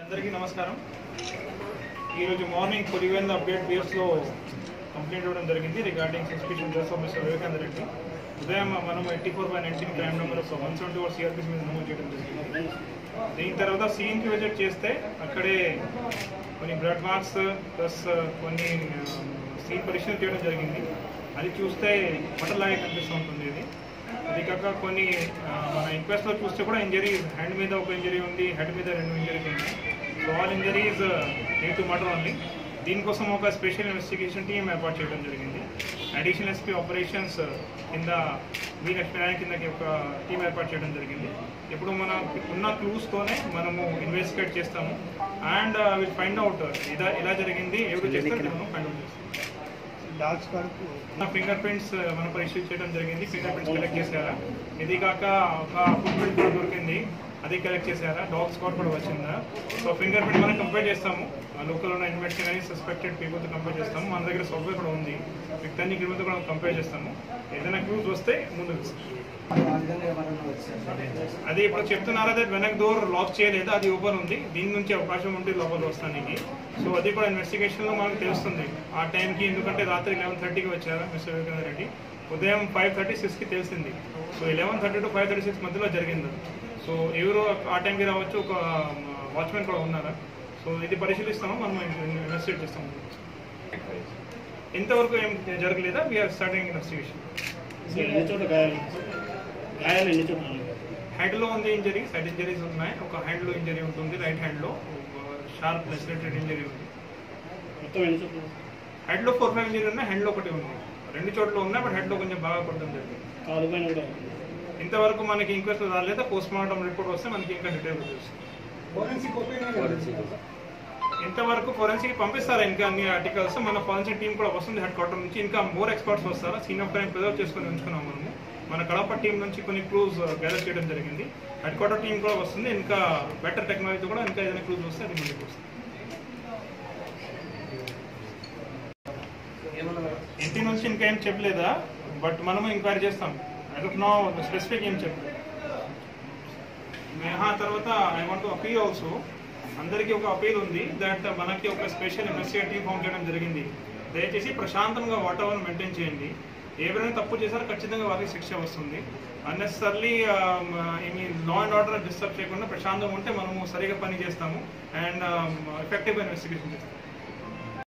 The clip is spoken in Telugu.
అందరికీ నమస్కారం ఈరోజు మార్నింగ్ పులివెంద అప్డేట్ బియర్స్లో కంప్లైంట్ ఇవ్వడం జరిగింది regarding suspicion dress of mister Vivekananda Reddy ఉదయం మనం eighty four by nineteen crime number ఒక వన్ సెవెంటీ ఫోర్ సిఆర్పీస్ మీద నమోదు చేయడం జరిగింది దీని తర్వాత సీన్కి విజిట్ చేస్తే అక్కడే కొన్ని బ్లడ్ మార్క్స్ ప్లస్ కొన్ని సీన్ పరీక్షలు చేయడం జరిగింది అది చూస్తే మటలాగే కనిపిస్తూ ఉంటుంది ఇది అది కాక కొన్ని ఆ, మన ఇంక్వెస్ట్లో చూస్తే కూడా ఇంజరీస్ హ్యాండ్ మీద ఒక ఇంజరీ ఉంది హెడ్ మీద రెండు ఇంజరీస్ ఉన్నాయి so all injuries due to murder only దీనికోసం ఒక స్పెషల్ ఇన్వెస్టిగేషన్ టీమ్ ఏర్పాటు చేయడం జరిగింది అడిషనల్ ఎస్పీ ఆపరేషన్స్ కింద మీ లక్ష్మీనారాయణ కిందకి ఒక టీం ఏర్పాటు చేయడం జరిగింది ఇప్పుడు మన ఉన్న క్లూస్తోనే మనము ఇన్వెస్టిగేట్ చేస్తాము అండ్ విల్ ఫైండ్ అవుట్ ఇలా ఎలా జరిగింది ఎవరు చేస్తారు మనం ఫైండ్ అవుట్ చేస్తాం డాగ్స్ వరకు నా ఫింగర్ ప్రింట్స్ మనం పరీక్ష చేయడం జరిగింది ఫింగర్ ప్రింట్స్ కలెక్ట్ చేశారా ఇది కాక ఒక ఫుట్ ప్రింట్ కూడా దొరికింది అది కలెక్ట్ చేశారా డాగ్ స్కాట్ కూడా వచ్చిందా సో ఫింగర్ ప్రింట్ మనం కంపేర్ చేస్తాము లోకల్ ఉన్న ఇన్వెస్ట్ కానీ సస్పెక్టెడ్ పీపుల్తో కంపేర్ చేస్తాము మన దగ్గర సాఫ్ట్వేర్ కూడా ఉంది మిగతాన్ని క్రిమితో కూడా కంపేర్ చేస్తాము ఏదైనా క్లూస్ వస్తే ముందుకు ఆ విధంగా ఎవరన్నా వచ్చారు అది ఇప్పుడు చెప్తున్నారా అదే వెనక్ డోర్ లాక్ చేయలేదు అది ఓపెన్ ఉంది దీని నుంచి అవకాశం ఉంటే లోపల వస్తానికి సో అది కూడా ఇన్వెస్టిగేషన్లో మనకు తెలుస్తుంది ఆ టైంకి ఎందుకంటే రాత్రి లెవెన్ థర్టీకి వచ్చారా మిస్టర్ వివేకానంద రెడ్డి ఉదయం ఫైవ్ థర్టీ సిక్స్కి తెలిసింది so eleven thirty to five thirty six మధ్యలో జరిగింది సో ఎవరు ఆ టైంకి రావచ్చు ఒక వాచ్మెన్ కూడా ఉన్నారా సో ఇది పరిశీలిస్తాము మనం ఇన్వెస్టిగేట్ చేస్తాము ఇంతవరకు ఏం జరగలేదా వీఆర్ స్టార్టింగ్ ఇన్వెస్టిగేషన్ ఎన్ని చోట్ల గాయాలు గాయాలు ఎన్ని చోట్ల ఉన్నాయి? హెడ్ లో ఉంది ఇంజరీ సైడ్ ఇంజరీస్ ఉన్నాయి ఒక హ్యాండ్ లో ఇంజరీ ఉంటుంది రైట్ హ్యాండ్ లో షార్ప్ లెసిలేటెడ్ ఇంజరీ ఉంది మొత్తం ఎన్ని చోట్ల హెడ్ లో ఫోర్ ఫైవ్ ఇంజరీ ఉన్నాయి హ్యాండ్ లో ఒకటి ఉంది రెండు చోట్ల ఉన్నాయి బట్ హెడ్ లో కొంచెం బాగా కొట్టడం జరిగింది కాలు పైన కూడా ఇంతవరకు మనకి ఇంక్వెస్ట్ రాలేదా పోస్ట్ మార్టం రిపోర్ట్ వస్తే మనకి ఇంకా డీటెయిల్ తెలుస్తుంది ఇంతవరకు ఫోరెన్సిక్ పంపిస్తారా ఇంకా అన్ని ఆర్టికల్స్ మన ఫోరెన్సిక్ టీం కూడా వస్తుంది హెడ్ క్వార్టర్ నుంచి ఇంకా మోర్ ఎక్స్పర్ట్స్ వస్తారా సీన్ ఆఫ్ క్రైమ్ ప్రిజర్వ్ చేసుకొని ఉంచుకున్నాం మనము మన కడప టీం నుంచి కొన్ని క్లూస్ గ్యాదర్ చేయడం జరిగింది హెడ్ క్వార్టర్ టీం కూడా వస్తుంది ఇంకా బెటర్ టెక్నాలజీ కూడా ఇంకా ఏదైనా క్లూస్ వస్తే అది ముందుకు వస్తుంది ఇంటి నుంచి ఇంకా ఏం చెప్పలేదా బట్ మనము ఎంక్వైరీ చేస్తాం ఐ నో స్పెసిఫిక్ ఏం చెప్పలేదు ఆ తర్వాత I want to appeal also అందరికీ ఒక అపీల్ ఉంది దట్ మనకి ఒక స్పెషల్ ఇన్వెస్టిగేటివ్ ఫామ్ చేయడం జరిగింది దయచేసి ప్రశాంతంగా వాతావరణం మెయింటైన్ చేయండి ఎవరైనా తప్పు చేశారో ఖచ్చితంగా వారికి శిక్ష వస్తుంది అన్నెసర్లీ ఏమి లా అండ్ ఆర్డర్ డిస్టర్బ్ చేయకుండా ప్రశాంతంగా ఉంటే మనము సరిగా పని చేస్తాము అండ్ ఎఫెక్టివ్గా ఇన్వెస్టిగేషన్ చేస్తాము